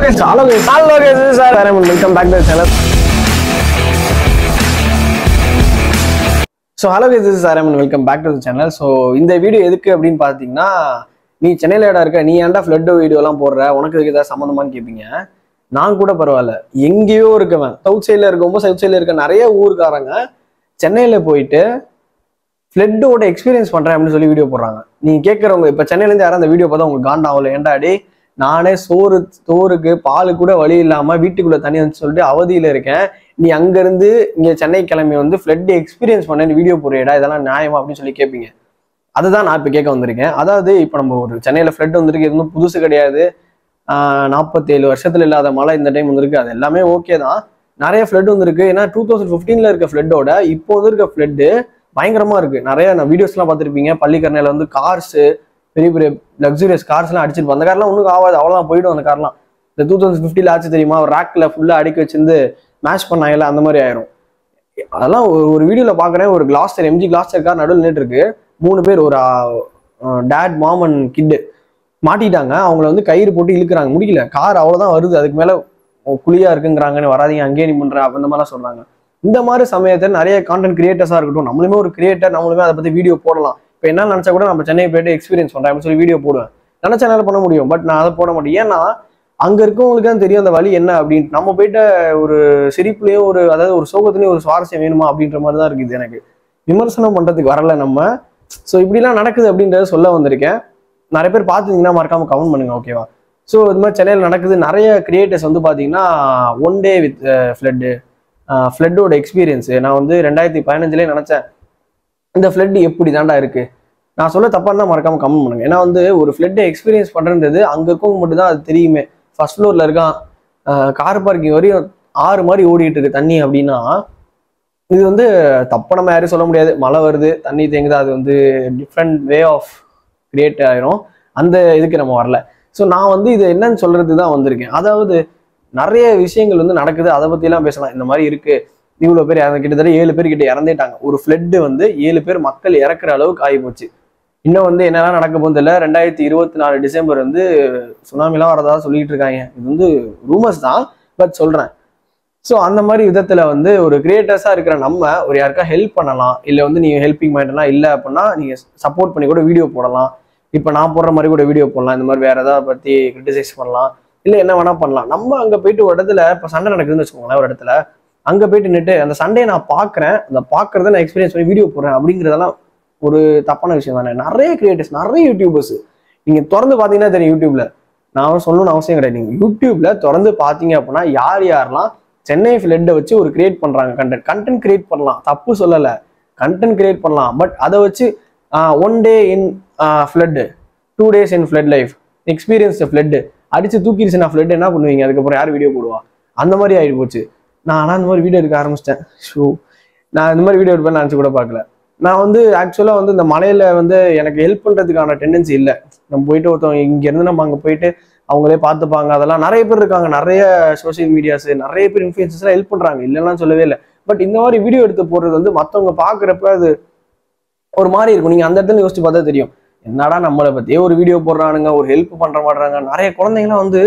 guys, hello guys, hello guys, this is Sir Raymond. Welcome back to the channel. So hello guys, this is Raymond. Welcome back to the channel. So இந்த video எதுக்கு அப்படின்னு பார்த்தீங்கன்னா நீ சென்னையில் இடம் இருக்க நீ ஏன்டா ஃப்ளட் வீடியோலாம் போடுற உனக்கு இதுக்கு ஏதாவது சம்மந்தமான்னு கேட்பீங்க நான் கூட பரவாயில்ல எங்கேயோ இருக்கவன் சவுத் சைடில் இருக்கும்போது சவுத் சைடில் இருக்க நிறைய ஊருக்காரங்க சென்னையில் போயிட்டு ஃப்ளட்டோட எக்ஸ்பீரியன்ஸ் பண்றேன் அப்படின்னு சொல்லி வீடியோ போடுறாங்க நீங்க கேட்கறவங்க இப்ப சென்னையில இருந்து யாரும் அந்த வீடியோ பார்த்தா உங்களுக்கு காண்டாகல ஏன்டா டே நானே சோறு சோறுக்கு பால் கூட வழி இல்லாம வீட்டுக்குள்ள தண்ணி வந்து சொல்லிட்டு அவதியில இருக்கேன் நீ அங்க இருந்து இங்க சென்னை கிளம்பி வந்து ஃப்ளட் எக்ஸ்பீரியன்ஸ் பண்ண வீடியோ போடுறியடா இதெல்லாம் நியாயமா அப்படின்னு சொல்லி கேட்பீங்க அதுதான் நான் இப்ப கேட்க வந்திருக்கேன் அதாவது இப்ப நம்ம ஒரு சென்னையில ஃப்ளட் வந்திருக்கு இது ஒன்றும் புதுசு கிடையாது நாற்பத்தேழு வருஷத்துல இல்லாத மழை இந்த டைம் வந்திருக்கு அது எல்லாமே ஓகே தான் நிறைய ஃப்ளட் வந்திருக்கு ஏன்னா டூ தௌசண்ட் ஃபிஃப்டீன்ல இருக்க ஃப்ளட்டோட இப்போ வந்து இருக்க ஃப்ளட்டு பயங்கரமா இருக்கு நிறைய நான் வீடியோஸ்லாம் பார்த்துருப்பீங்க பள்ளிக்கரணையில வந்து கார்ஸ் பெரிய பெரிய லக்ஸூரியஸ் கார்ஸ்லாம் அடிச்சிட்டு அந்த கார்லாம் ஒன்றும் ஆகாது அவ்வளோதான் போயிடும் அந்த கார்லாம் இந்த டூ தௌசண்ட் ஃபிஃப்டியில் ஆச்சு தெரியுமா ஒரு ரேக்கில் ஃபுல்லாக அடுக்கி வச்சிருந்து மேட்ச் பண்ணாங்கல்ல அந்த மாதிரி ஆயிரும் அதெல்லாம் ஒரு ஒரு வீடியோவில் பார்க்குறேன் ஒரு கிளாஸ்டர் எம்ஜி கிளாஸ்டர் கார் நடுவில் நின்றுட்டு இருக்கு மூணு பேர் ஒரு டேட் மாம் அண்ட் கிட்டு மாட்டிட்டாங்க அவங்கள வந்து கயிறு போட்டு இழுக்கிறாங்க முடியல கார் அவ்வளோதான் வருது அதுக்கு மேலே குழியா இருக்குங்கிறாங்கன்னு வராதீங்க அங்கேயே நீ பண்ற அந்த மாதிரிலாம் சொல்றாங்க இந்த மாதிரி சமயத்தில் நிறைய கான்டென்ட் கிரியேட்டர்ஸாக இருக்கட்டும் நம்மளுமே ஒரு கிரியேட்டர் நம்மளுமே அதை பற்றி வீடியோ போடலாம் இப்போ என்ன நினச்சா கூட நம்ம சென்னை போயிட்டு எக்ஸ்பீரியன்ஸ் பண்ணுறேன் அப்படின்னு சொல்லி வீடியோ போடுவேன் நினச்சா என்னால் பண்ண முடியும் பட் நான் அதை போட மாட்டேன் ஏன்னா அங்கே இருக்கவங்களுக்கு தான் தெரியும் அந்த வழி என்ன அப்படின்ட்டு நம்ம போயிட்ட ஒரு சிரிப்புலையும் ஒரு அதாவது ஒரு சோகத்துலையும் ஒரு சுவாரஸ்யம் வேணுமா அப்படின்ற மாதிரி தான் இருக்குது எனக்கு விமர்சனம் பண்ணுறதுக்கு வரல நம்ம ஸோ இப்படிலாம் நடக்குது அப்படின்றத சொல்ல வந்திருக்கேன் நிறைய பேர் பார்த்துருந்தீங்கன்னா மறக்காம கமெண்ட் பண்ணுங்க ஓகேவா ஸோ இது மாதிரி சென்னையில் நடக்குது நிறைய கிரியேட்டர்ஸ் வந்து பார்த்தீங்கன்னா ஒன் டே வித் ஃப்ளட்டு ஃப்ளட்டோட எக்ஸ்பீரியன்ஸு நான் வந்து ரெண்டாயிரத்தி பதினஞ்சுலேயே நினச்சேன் இந்த ஃப்ளட் எப்படி தாண்டா இருக்கு நான் சொல்ல தப்பா இருந்தால் மறக்காம கமெண்ட் பண்ணுங்க ஏன்னா வந்து ஒரு ஃப்ளட்டை எக்ஸ்பீரியன்ஸ் பண்ணுறது அங்கே இருக்கவங்க மட்டும் தான் அது தெரியுமே ஃபர்ஸ்ட் ஃப்ளோரில் இருக்கான் கார் பார்க்கிங் வரையும் ஆறு மாதிரி ஓடிட்டு இருக்கு தண்ணி அப்படின்னா இது வந்து தப்ப நம்ம யாரும் சொல்ல முடியாது மழை வருது தண்ணி தேங்குது அது வந்து டிஃப்ரெண்ட் வே ஆஃப் கிரியேட் ஆயிரும் அந்த இதுக்கு நம்ம வரல ஸோ நான் வந்து இது என்னன்னு சொல்றது தான் வந்திருக்கேன் அதாவது நிறைய விஷயங்கள் வந்து நடக்குது அதை பற்றிலாம் பேசலாம் இந்த மாதிரி இருக்கு இவ்வளோ பேர் இறந்து கிட்டத்தட்ட ஏழு பேர் கிட்ட இறந்துட்டாங்க ஒரு ஃப்ளட்டு வந்து ஏழு பேர் மக்கள் இறக்குற அளவுக்கு ஆகி போச்சு இன்னும் வந்து என்னெல்லாம் நடக்க போகுது இல்லை ரெண்டாயிரத்தி இருபத்தி நாலு டிசம்பர் வந்து சுனாமிலாம் வரதா சொல்லிட்டு இருக்காங்க இது வந்து ரூமர்ஸ் தான் பட் சொல்கிறேன் ஸோ அந்த மாதிரி விதத்தில் வந்து ஒரு கிரியேட்டர்ஸாக இருக்கிற நம்ம ஒரு யாருக்கா ஹெல்ப் பண்ணலாம் இல்லை வந்து நீங்கள் ஹெல்ப்பிங் மைண்டெல்லாம் இல்லை அப்படின்னா நீங்கள் சப்போர்ட் பண்ணி கூட வீடியோ போடலாம் இப்போ நான் போடுற மாதிரி கூட வீடியோ போடலாம் இந்த மாதிரி வேற ஏதாவது பற்றி கிரிட்டிசைஸ் பண்ணலாம் இல்லை என்ன வேணா பண்ணலாம் நம்ம அங்கே போயிட்டு ஒரு இடத்துல இப்போ சண்டை நடக்குதுன்னு வச்சுக்கோங்களேன் ஒரு இடத்துல அங்கே போயிட்டு நின்று அந்த சண்டையை நான் பார்க்குறேன் அந்த பார்க்கறத நான் எக்ஸ்பீரியன்ஸ் பண்ணி வீடியோ போடுறேன் அப்படிங்கிறதெல்லாம் ஒரு தப்பான விஷயம் தானே நிறைய கிரியேட்டர்ஸ் நிறைய யூடியூபர்ஸ் நீங்கள் திறந்து பார்த்தீங்கன்னா தெரியும் யூடியூப்ல நான் சொல்லணும்னு அவசியம் கிடையாது நீங்கள் யூடியூப்ல திறந்து பார்த்தீங்க அப்படின்னா யார் யாரெல்லாம் சென்னை ஃபிளட்டை வச்சு ஒரு கிரியேட் பண்ணுறாங்க கண்டென்ட் கண்டென்ட் கிரியேட் பண்ணலாம் தப்பு சொல்லலை கண்டென்ட் கிரியேட் பண்ணலாம் பட் அதை வச்சு one day in flood two days in flood life experience flood அடிச்சு தூக்கிடுச்சு நான் ஃப்ளட் என்ன பண்ணுவீங்க அதுக்கப்புறம் யார் வீடியோ போடுவா அந்த மாதிரி ஆகிட்டு போச்சு நான் ஆனால் இந்த மாதிரி வீடியோ எடுக்க ஆரம்பிச்சிட்டேன் ஷோ நான் இந்த மாதிரி வீடியோ எடுப்பேன் நினச்சி கூட பார்க்கல நான் வந்து ஆக்சுவலாக வந்து இந்த மலையில வந்து எனக்கு ஹெல்ப் பண்ணுறதுக்கான டெண்டன்சி இல்லை நம்ம போயிட்டு ஒருத்தவங்க இங்கேருந்து நம்ம அங்கே போயிட்டு அவங்களே பார்த்துப்பாங்க அதெல்லாம் நிறைய பேர் இருக்காங்க நிறைய சோஷியல் மீடியாஸ் நிறைய பேர் இன்ஃபுளுசஸ்லாம் ஹெல்ப் பண்ணுறாங்க இல்லைன்னா சொல்லவே இல்லை பட் இந்த மாதிரி வீடியோ எடுத்து போடுறது வந்து மற்றவங்க பார்க்குறப்ப அது ஒரு மாதிரி இருக்கும் நீங்கள் அந்த இடத்துல யோசிச்சு பார்த்தா தெரியும் என்னடா நம்மளை பற்றியே ஒரு வீடியோ போடுறானுங்க ஒரு ஹெல்ப் பண்ணுற மாட்டாங்க நிறைய குழந்தைங்களாம் வந்து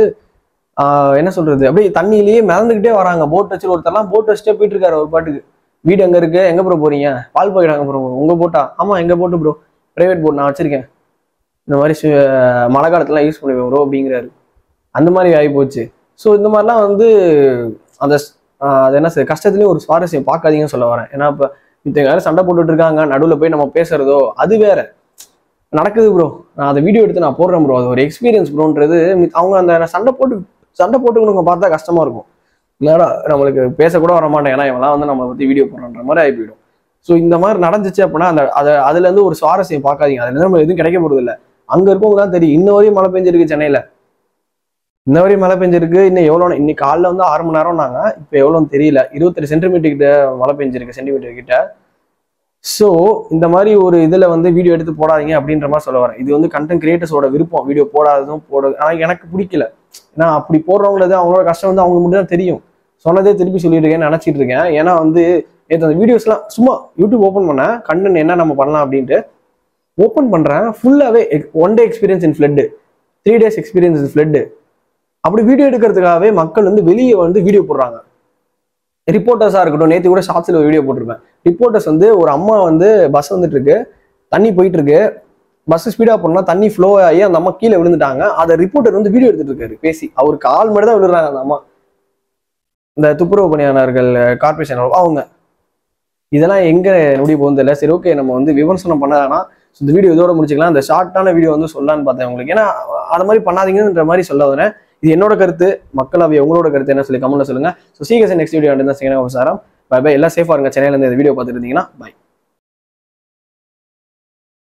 ஆஹ் என்ன சொல்றது அப்படியே தண்ணியிலேயே மிதந்துக்கிட்டே வராங்க போட் வச்சு ஒருத்தர்லாம் போட் வச்சுட்டே போயிட்டு இருக்காரு ஒரு பாட்டுக்கு வீடு எங்க இருக்கு எங்க ப்ரோ போறீங்க பால் பாக்கெட் அங்க ப்ரோ உங்க போட்டா ஆமா எங்க போட்டு ப்ரோ பிரைவேட் போட் நான் வச்சிருக்கேன் இந்த மாதிரி சு- மழை காலத்துலாம் யூஸ் பண்ணுவேன் ப்ரோ அப்படிங்கிறாரு அந்த மாதிரி ஆகி போச்சு ஸோ இந்த மாதிரிலாம் வந்து அந்த ஸ்- ஆஹ் அது என்ன சார் கஷ்டத்துலேயும் ஒரு சுவாரஸ்யம் பார்க்காதீங்கன்னு சொல்ல வரேன் ஏன்னா இப்போ மித்த யாரும் சண்டை போட்டுட்டு இருக்காங்க நடுவில் போய் நம்ம பேசுறதோ அது வேற நடக்குது ப்ரோ நான் அதை வீடியோ எடுத்து நான் போடுறேன் ப்ரோ அது ஒரு எக்ஸ்பீரியன்ஸ் ப்ரோன்றது அவங்க அந்த சண்டை போட்டு சண்டை போட்டுக்கணுங்க பார்த்தா கஷ்டமா இருக்கும் என்னடா நம்மளுக்கு பேசக்கூட வர மாட்டேன் ஏன்னா இவெல்லாம் வந்து நம்மளை பத்தி வீடியோ போடுறன்ற மாதிரி ஆகி போயிடும் ஸோ இந்த மாதிரி நடந்துச்சு அப்படின்னா அந்த அதை அதுல இருந்து ஒரு சுவாரஸ்யம் பார்க்காதீங்க அதுல இருந்து நம்ம எதுவும் கிடைக்க போறது இல்லை அங்க இருக்கவங்க தான் தெரியும் இன்ன வரையும் மழை பெஞ்சிருக்கு சென்னையில இன்ன வரையும் மழை பெஞ்சிருக்கு இன்னும் எவ்வளோ இன்னைக்கு காலைல வந்து ஆறு மணி நேரம் நாங்க இப்போ எவ்வளோன்னு தெரியல இருபத்தெட்டு சென்டிமீட்டர் கிட்ட மழை பெஞ்சிருக்கு சென்டிமீட்டர் கிட்ட ஸோ இந்த மாதிரி ஒரு இதுல வந்து வீடியோ எடுத்து போடாதீங்க அப்படின்ற மாதிரி சொல்ல வரேன் இது வந்து கண்டென்ட் கிரியேட்டர்ஸோட விருப்பம் வீடியோ போடாததும் போட ஆனா எனக்கு பிடிக்கல ஏன்னா அப்படி போடுறவங்களது அவங்களோட கஷ்டம் வந்து அவங்க மட்டும் தான் தெரியும் சொன்னதே திருப்பி சொல்லிட்டு இருக்கேன்னு நினைச்சிட்டு இருக்கேன் ஏன்னா வந்து நேற்று அந்த வீடியோஸ்லாம் சும்மா யூடியூப் ஓப்பன் பண்ணேன் கண்டென்ட் என்ன நம்ம பண்ணலாம் அப்படின்ட்டு ஓப்பன் பண்றேன் ஃபுல்லாவே one day experience in flood three days experience in flood அப்படி வீடியோ எடுக்கிறதுக்காகவே மக்கள் வந்து வெளியே வந்து வீடியோ போடுறாங்க ரிப்போர்ட்டர்ஸாக இருக்கட்டும் நேற்று கூட ஷார்ட்ஸில் ஒரு வீடியோ போட்டிருப்பேன் ரிப்போர்ட்டர்ஸ் வந்து ஒரு அம்மா வந்து பஸ் வந்துட்டு இருக்கு தண்ணி போயிட்டு இருக்கு பஸ் ஸ்பீடாக போனா தண்ணி ஃப்ளோ ஆகி அந்த அம்மா கீழே விழுந்துட்டாங்க அதை ரிப்போர்ட்டர் வந்து வீடியோ எடுத்துட்டு இருக்காரு பேசி அவர் கால் மட்டும் தான் விழுறாங்க அந்த அம்மா இந்த துப்புரவு பணியாளர்கள் கார்பரேஷன் அவங்க இதெல்லாம் எங்க முடிய போகுது இல்லை சரி ஓகே நம்ம வந்து விமர்சனம் பண்ணாதானா இந்த வீடியோ இதோட முடிச்சுக்கலாம் அந்த ஷார்ட்டான வீடியோ வந்து சொல்லலான்னு பார்த்தேன் உங்களுக்கு ஏன்னா அது மாதிரி பண்ணாதீங்கன்ற மாதிரி சொல்ல வரேன் இது என்னோட கருத்து மக்களாவே உங்களோட கருத்து என்ன சொல்லி கமெண்ட்ல சொல்லுங்க ஸோ சீக்கிரம் நெக்ஸ்ட் வீடியோ வந்து சாரம் பை பை எல்லாம் சேஃபாக இருங்க சென்னையில இருந்து இந்த வீடியோ பார்த்துட்டு இருந்தீங்கன்னா பை